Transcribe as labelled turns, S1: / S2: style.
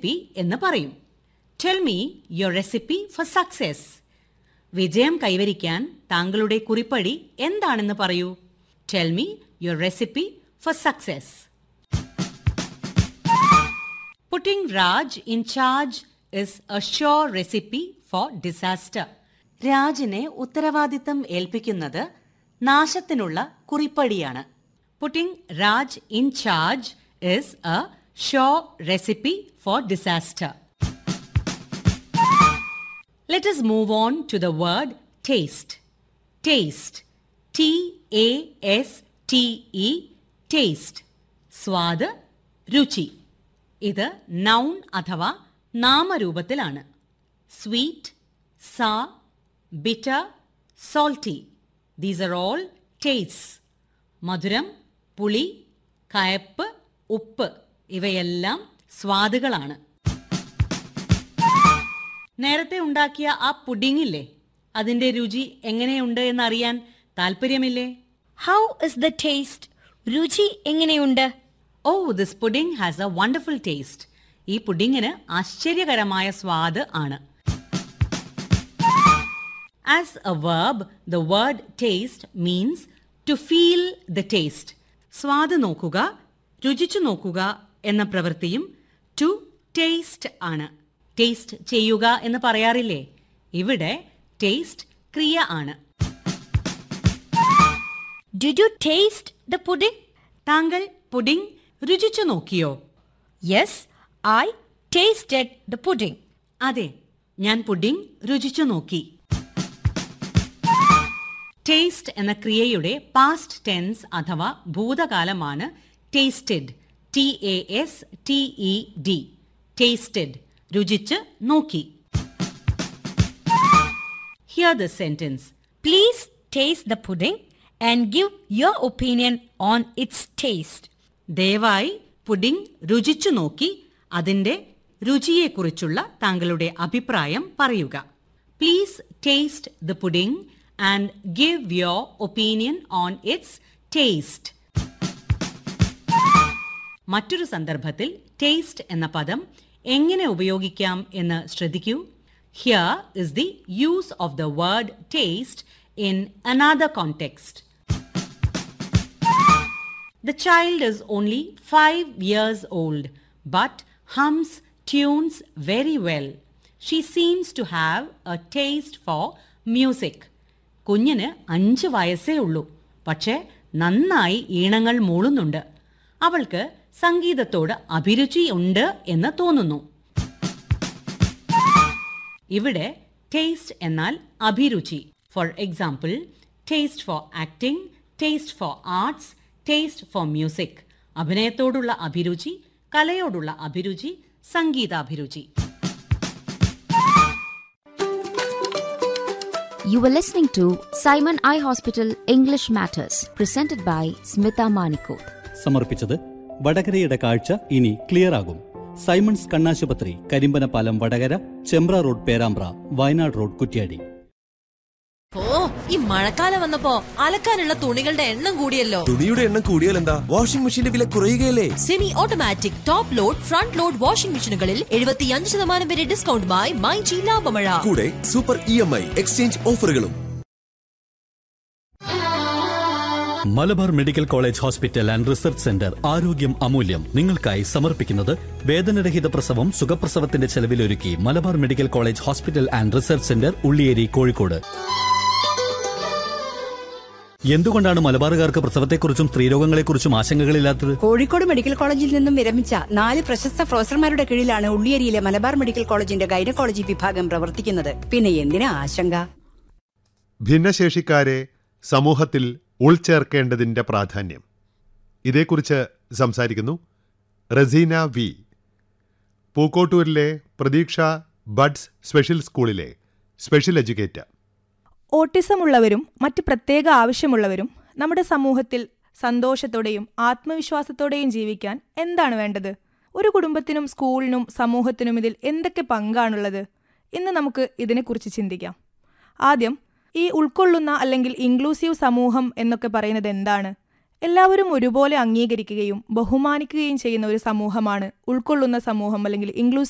S1: Recipe എന്ന് പറയും tell me your recipe for success വിജയം കൈവരിക്കാൻ താങ്കളുടെ കുറിപ്പടി എന്താണെന്ന് പറയൂ tell me your recipe for success putting Raj in charge is a sure recipe for disaster രാജിനെ ഉത്തരവാദിത്തം ഏൽപ്പിക്കുന്നത് നാശത്തിനുള്ള കുറിപ്പടിയാണ് putting Raj in charge is a sure recipe for disaster Let us move on to the word taste. Taste. T A S T E. Taste. സ്വാദ് രുചി ഇത് noun അഥവാ നാമരൂപത്തിലാണ് sweet sour bitter salty these are all taste മധുരം പുളി കയപ്പ് ഉപ്പ് ഇവയെല്ലാം സ്വാദുകളാണ് നേരത്തെ ഉണ്ടാക്കിയ ആ പുഡിംഗ് ഇല്ലേ അതിന്റെ രുചി എങ്ങനെയുണ്ട് എന്നറിയാൻ താല്പര്യമില്ലേ
S2: ഹൗ ഇസ് ദ ടേസ്റ്റ് രുചി എങ്ങനെയുണ്ട്
S1: oh this pudding has a wonderful taste ഈ പുഡിങ്ങിന് ആശ്ചര്യകരമായ സ്വാദ് ആണ് as a verb the word taste means to feel the taste സ്വാദ് നോക്കുക രുചിച്ചു നോക്കുക എന്ന പ്രവൃത്തിയും ടു ടേസ്റ്റ് ആണ് ടേസ്റ്റ് ചെയ്യുക എന്ന് പറയാറില്ലേ ഇവിടെ ടേസ്റ്റ് ക്രിയ ആണ്
S2: did you taste the pudding
S1: താങ്കൾ പുഡിംഗ് രുചിച്ചു നോക്കിയോ
S2: yes I tasted the pudding
S1: അതെ ഞാൻ പുഡിംഗ് രുചിച്ചു നോക്കി ടേസ്റ്റ് എന്ന ക്രിയയുടെ പാസ്റ്റ് ടെൻസ് അഥവാ ഭൂതകാലമാണ് tasted T A S T E D tasted രുചിച്ച് നോക്കി hear the sentence
S2: please taste the pudding and give your opinion on its taste
S1: ദയവായി പുഡിംഗ് രുചിച്ചു നോക്കി അതിന്റെ രുചിയെക്കുറിച്ചുള്ള താങ്കളുടെ അഭിപ്രായം പറയുക please taste the pudding and give your opinion on its taste മറ്റൊരു സന്ദർഭത്തിൽ ടേസ്റ്റ് എന്ന പദം എങ്ങനെ ഉപയോഗിക്കാം എന്ന് ശ്രദ്ധിക്കൂ here is the use of the word taste in another context The child is only five years old, but hums tunes very well. She seems to have a taste for music. കുഞ്ഞിന് അഞ്ച് വയസ്സേ ഉള്ളൂ പക്ഷേ നന്നായി ഈണങ്ങൾ മൂളുന്നുണ്ട് അവൾക്ക് സംഗീതത്തോട് അഭിരുചി ഉണ്ട് എന്ന് തോന്നുന്നു ഇവിടെ ടേസ്റ്റ് എന്നാൽ അഭിരുചി for example taste for acting taste for arts taste for music അഭിനയത്തോടുള്ള അഭിരുചി കലയോടുള്ള അഭിരുചി സംഗീതാഭിരുചി
S3: You were listening to Simon Eye Hospital English Matters, presented by Smita Manikot.
S4: സമർപ്പിച്ചത് വടകരയുടെ കാഴ്ച ഇനി ക്ലിയർ ആകും സൈമൺസ് കണ്ണാശുപത്രി കരിമ്പനപാലം വടകര ചെമ്പ്ര റോഡ് പേരാമ്പ്ര വയനാട് റോഡ് കുറ്റ്യാടി
S5: ഓ ഈ മഴക്കാലം വന്നപ്പോ അലക്കാനുള്ള തുണികളുടെ എണ്ണം കൂടിയല്ലോ
S6: തുണിയുടെ എണ്ണം കൂടിയാൽ എന്താ വാഷിംഗ് മെഷീന്റെ വില കുറയുകയല്ലേ
S5: semi automatic top load front load washing മെഷീനുകളിൽ എഴുപത്തിയഞ്ച് ശതമാനം വരെ ഡിസ്കൗണ്ടുമായി മൈജി ലാഭമഴ
S6: കൂടെ super E M I exchange ഓഫറുകളും
S4: Malabar medical college hospital and research centre ആരോഗ്യം അമൂല്യം നിങ്ങൾക്കായി സമർപ്പിക്കുന്നത് വേദനരഹിത പ്രസവം സുഖപ്രസവത്തിന്റെ ചെലവിലൊരുക്കി Malabar medical college hospital and research centre Ulliyeri Kozhikode എന്തുകൊണ്ടാണ് മലബാറുകാർക്ക് പ്രസവത്തെക്കുറിച്ചും സ്ത്രീരോഗങ്ങളെക്കുറിച്ചും ആശങ്കകളില്ലാത്തത്
S7: കോഴിക്കോട് മെഡിക്കൽ കോളേജിൽ നിന്നും വിരമിച്ച നാല് പ്രശസ്ത പ്രൊഫസർമാരുടെ കീഴിലാണ് ഉള്ളിയേരിയിലെ മലബാർ മെഡിക്കൽ കോളേജിന്റെ ഗൈനക്കോളജി വിഭാഗം പ്രവർത്തിക്കുന്നത് പിന്നെ എന്തിനാ ആശങ്ക
S8: ഭിന്നശേഷിക്കാരെ സമൂഹത്തിൽ ഉൾച്ചേർക്കേണ്ടതിന്റെ പ്രാധാന്യം ഇതേക്കുറിച്ച് സംസാരിക്കുന്നു റസീന വി പൂക്കോട്ടൂരിലെ പ്രതീക്ഷ ബഡ്സ് സ്പെഷ്യൽ സ്കൂളിലെ സ്പെഷ്യൽ എഡ്യൂക്കേറ്റർ
S9: ഓട്ടിസം ഉള്ളവരും മറ്റ് പ്രത്യേക ആവശ്യമുള്ളവരും നമ്മുടെ സമൂഹത്തിൽ സന്തോഷത്തോടെയും ആത്മവിശ്വാസത്തോടെയും ജീവിക്കാൻ എന്താണ് വേണ്ടത് ഒരു കുടുംബത്തിനും സ്കൂളിനും സമൂഹത്തിനും ഇതിൽ എന്തൊക്കെ പങ്കാണുള്ളത് ഇന്ന് നമുക്ക് ഇതിനെക്കുറിച്ച് ചിന്തിക്കാം ആദ്യം ഈ ഉൾക്കൊള്ളുന്ന അല്ലെങ്കിൽ ഇൻക്ലൂസീവ് സമൂഹം എന്നൊക്കെ പറയുന്നത് എന്താണ് എല്ലാവരും ഒരുപോലെ അംഗീകരിക്കുകയും ബഹുമാനിക്കുകയും ചെയ്യുന്ന ഒരു സമൂഹമാണ് ഉൾക്കൊള്ളുന്ന സമൂഹം അല്ലെങ്കിൽ ഇൻക്ലൂസീവ്